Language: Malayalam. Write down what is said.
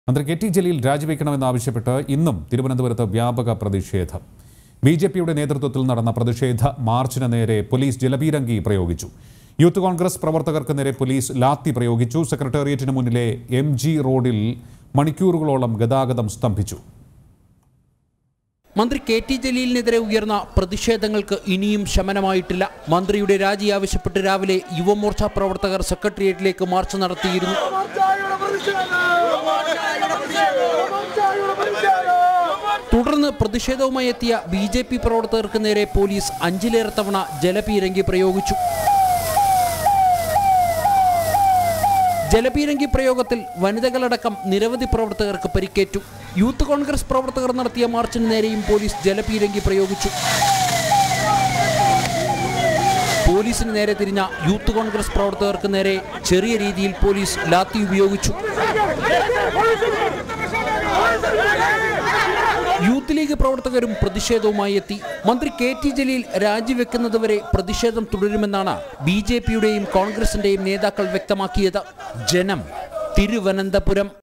മന്ത്രി കെ ടി ജലീൽ രാജിവെക്കണമെന്നാവശ്യപ്പെട്ട് ഇന്നും തിരുവനന്തപുരത്ത് വ്യാപക പ്രതിഷേധം ബി ജെ പിയുടെ നേതൃത്വത്തിൽ നടന്ന പ്രതിഷേധ മാർച്ചിന് നേരെ പോലീസ് ജലപീരങ്കി പ്രയോഗിച്ചു യൂത്ത് കോൺഗ്രസ് പ്രവർത്തകർക്ക് നേരെ പോലീസ് ലാത്തി പ്രയോഗിച്ചു സെക്രട്ടേറിയറ്റിന് മുന്നിലെ എം ജി റോഡിൽ മണിക്കൂറുകളോളം ഗതാഗതം സ്തംഭിച്ചു മന്ത്രി കെ ടി ജലീലിനെതിരെ ഉയർന്ന പ്രതിഷേധങ്ങൾക്ക് ഇനിയും ശമനമായിട്ടില്ല മന്ത്രിയുടെ രാജി ആവശ്യപ്പെട്ട് രാവിലെ യുവമോർച്ച പ്രവർത്തകർ സെക്രട്ടേറിയറ്റിലേക്ക് മാർച്ച് നടത്തിയിരുന്നു മോർച്ചയുടെ പ്രതിഷേധം മോർച്ചയുടെ പ്രതിഷേധം തുടർന്ന് പ്രതിഷേധവുമായി എത്തിയ ബി ജെ പി പ്രവർത്തകർക്ക് നേരെ പോലീസ് അഞ്ചിലേറെ തവണ ജലപീരങ്കി പ്രയോഗിച്ചു ജലപീരങ്കി പ്രയോഗത്തിൽ വനിതകളടക്കം നിരവധി പ്രവർത്തകർക്ക് പരിക്കേറ്റു യൂത്ത് കോൺഗ്രസ് പ്രവർത്തകർ നടത്തിയ മാർച്ചിന് നേരെയും പോലീസ് ജലപീരങ്കി പ്രയോഗിച്ചു പോലീസിന് നേരെ തിരിഞ്ഞ യൂത്ത് കോൺഗ്രസ് പ്രവർത്തകർക്ക് നേരെ ചെറിയ രീതിയിൽ പോലീസ് ലാത്തി ഉപയോഗിച്ചു യൂത്ത് ലീഗ് പ്രവർത്തകരും പ്രതിഷേധവുമായി എത്തി മന്ത്രി കെ ടി ജലീൽ രാജിവെക്കുന്നതുവരെ പ്രതിഷേധം തുടരുമെന്നാണ് ബി ജെ പിയുടെയും കോൺഗ്രസിന്റെയും നേതാക്കൾ വ്യക്തമാക്കിയത് ജനം തിരുവനന്തപുരം